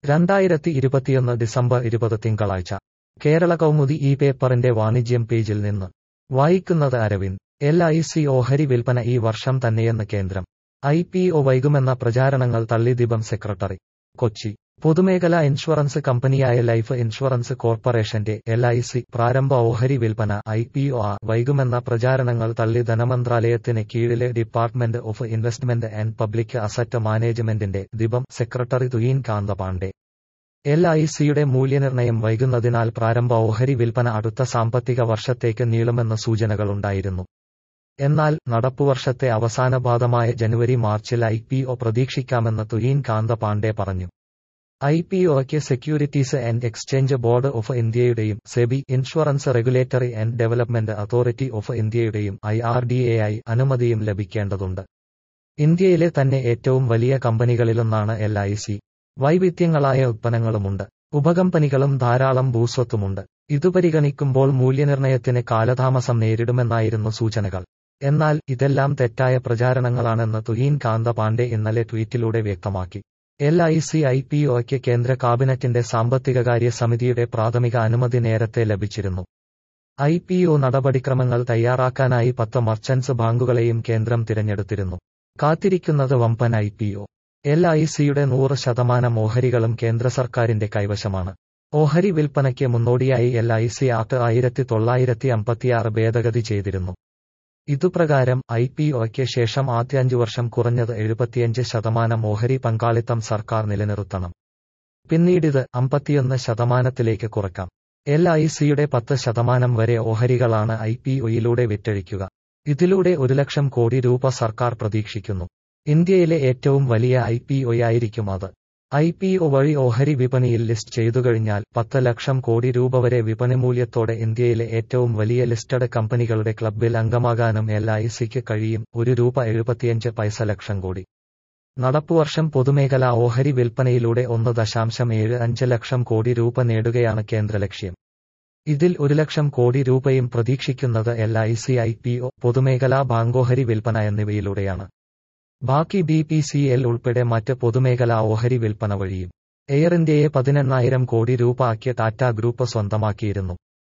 രണ്ടായിരത്തി ഇരുപത്തിയൊന്ന് ഡിസംബർ ഇരുപത് തിങ്കളാഴ്ച കേരള കൗമുദി ഈ പേപ്പറിന്റെ വാണിജ്യം പേജിൽ നിന്ന് വായിക്കുന്നത് അരവിന്ദ് എൽ ഐ സി ഓഹരി വിൽപ്പന ഈ വർഷം തന്നെയെന്ന് കേന്ദ്രം ഐ പി ഒ വൈകുമെന്ന പ്രചാരണങ്ങൾ തള്ളി ദീപം സെക്രട്ടറി കൊച്ചി പൊതുമേഖലാ ഇൻഷുറൻസ് കമ്പനിയായ ലൈഫ് ഇൻഷുറൻസ് കോർപ്പറേഷന്റെ എൽ ഐ സി പ്രാരംഭ ഓഹരി വിൽപ്പന ഐ പി ഒ ആ വൈകുമെന്ന പ്രചാരണങ്ങൾ തള്ളി ധനമന്ത്രാലയത്തിന് കീഴിലെ department of investment and public asset മാനേജ്മെന്റിന്റെ ദിബം secretary തുയീൻ Kanta Pandey L I സിയുടെ മൂല്യനിർണ്ണയം വൈകുന്നതിനാൽ പ്രാരംഭ ഓഹരി വിൽപ്പന അടുത്ത സാമ്പത്തിക വർഷത്തേക്ക് നീളുമെന്ന സൂചനകളുണ്ടായിരുന്നു എന്നാൽ നടപ്പുവർഷത്തെ അവസാന പാദമായ ജനുവരി മാർച്ചിൽ ഐ പി ഒ പ്രതീക്ഷിക്കാമെന്ന് തുയീൻ കാന്ത പാണ്ഡെ പറഞ്ഞു ഐ പി ഒയ്ക്ക് securities and exchange board of ഇന്ത്യയുടെയും SEBI insurance regulatory and development authority of ഇന്ത്യയുടെയും I R D A I അനുമതിയും ലഭിക്കേണ്ടതുണ്ട് ഇന്ത്യയിലെ തന്നെ ഏറ്റവും വലിയ കമ്പനികളിലൊന്നാണ് എൽ ഐ സി വൈവിധ്യങ്ങളായ ഉത്പന്നങ്ങളുമുണ്ട് ഉപകമ്പനികളും ധാരാളം ഭൂസ്വത്തുമുണ്ട് ഇതു പരിഗണിക്കുമ്പോൾ മൂല്യനിർണ്ണയത്തിന് കാലതാമസം നേരിടുമെന്നായിരുന്നു സൂചനകൾ എന്നാൽ ഇതെല്ലാം തെറ്റായ പ്രചാരണങ്ങളാണെന്ന് തുഹീൻ കാന്ത പാണ്ഡെ ഇന്നലെ ട്വീറ്റിലൂടെ വ്യക്തമാക്കി L I C I P ഒയ്ക്ക് കേന്ദ്ര കാബിനറ്റിന്റെ സാമ്പത്തികകാര്യ സമിതിയുടെ പ്രാഥമിക അനുമതി നേരത്തെ ലഭിച്ചിരുന്നു ഐ പി ഒ നടപടിക്രമങ്ങൾ തയ്യാറാക്കാനായി പത്ത് മർച്ചന്റ്സ് ബാങ്കുകളെയും കേന്ദ്രം തിരഞ്ഞെടുത്തിരുന്നു കാത്തിരിക്കുന്നത് വമ്പൻ I P O L I സിയുടെ നൂറ് ശതമാനം ഓഹരികളും കേന്ദ്ര സർക്കാരിന്റെ കൈവശമാണ് ഓഹരി വിൽപ്പനയ്ക്ക് മുന്നോടിയായി എൽ ഐ സി ആക്ട് ആയിരത്തി തൊള്ളായിരത്തി അമ്പത്തിയാറ് ഭേദഗതി ചെയ്തിരുന്നു ഇതുപ്രകാരം ഐ പി ഒയ്ക്ക് ശേഷം ആദ്യ അഞ്ചു വർഷം കുറഞ്ഞത് എഴുപത്തിയഞ്ച് ശതമാനം ഓഹരി പങ്കാളിത്തം സർക്കാർ നിലനിർത്തണം പിന്നീടിത് അമ്പത്തിയൊന്ന് ശതമാനത്തിലേക്ക് കുറക്കാം എൽ ഐ സിയുടെ പത്ത് ശതമാനം വരെ ഓഹരികളാണ് ഐ പി ഒയിലൂടെ വിറ്റഴിക്കുക ഇതിലൂടെ ഒരു ലക്ഷം കോടി രൂപ സർക്കാർ പ്രതീക്ഷിക്കുന്നു ഇന്ത്യയിലെ ഏറ്റവും വലിയ ഐ പി ഒയായിരിക്കും അത് ഐ പി ഒ വഴി ഓഹരി വിപണിയിൽ ലിസ്റ്റ് ചെയ്തുകഴിഞ്ഞാൽ പത്ത് ലക്ഷം കോടി രൂപ വരെ വിപണി മൂല്യത്തോടെ ഇന്ത്യയിലെ ഏറ്റവും വലിയ ലിസ്റ്റഡ് കമ്പനികളുടെ ക്ലബ്ബിൽ അംഗമാകാനും എൽ ഐ സിക്ക് കഴിയും ഒരു രൂപ എഴുപത്തിയഞ്ച് പൈസ ലക്ഷം കോടി നടപ്പുവർഷം പൊതുമേഖലാ ഓഹരി വിൽപ്പനയിലൂടെ ഒന്ന് ദശാംശം ഏഴ് അഞ്ച് ലക്ഷം കോടി രൂപ നേടുകയാണ് കേന്ദ്ര ലക്ഷ്യം ഇതിൽ ഒരു ലക്ഷം കോടി രൂപയും പ്രതീക്ഷിക്കുന്നത് L I C I P O പൊതുമേഖലാ ബാങ്കോഹരി വിൽപ്പന എന്നിവയിലൂടെയാണ് ബാക്കി ബി പി സി എൽ ഉൾപ്പെടെ മറ്റ് പൊതുമേഖലാ ഓഹരി വിൽപ്പന വഴിയും എയർ ഇന്ത്യയെ പതിനെണ്ണായിരം കോടി രൂപ ആക്കിയ ടാറ്റ ഗ്രൂപ്പ് സ്വന്തമാക്കിയിരുന്നു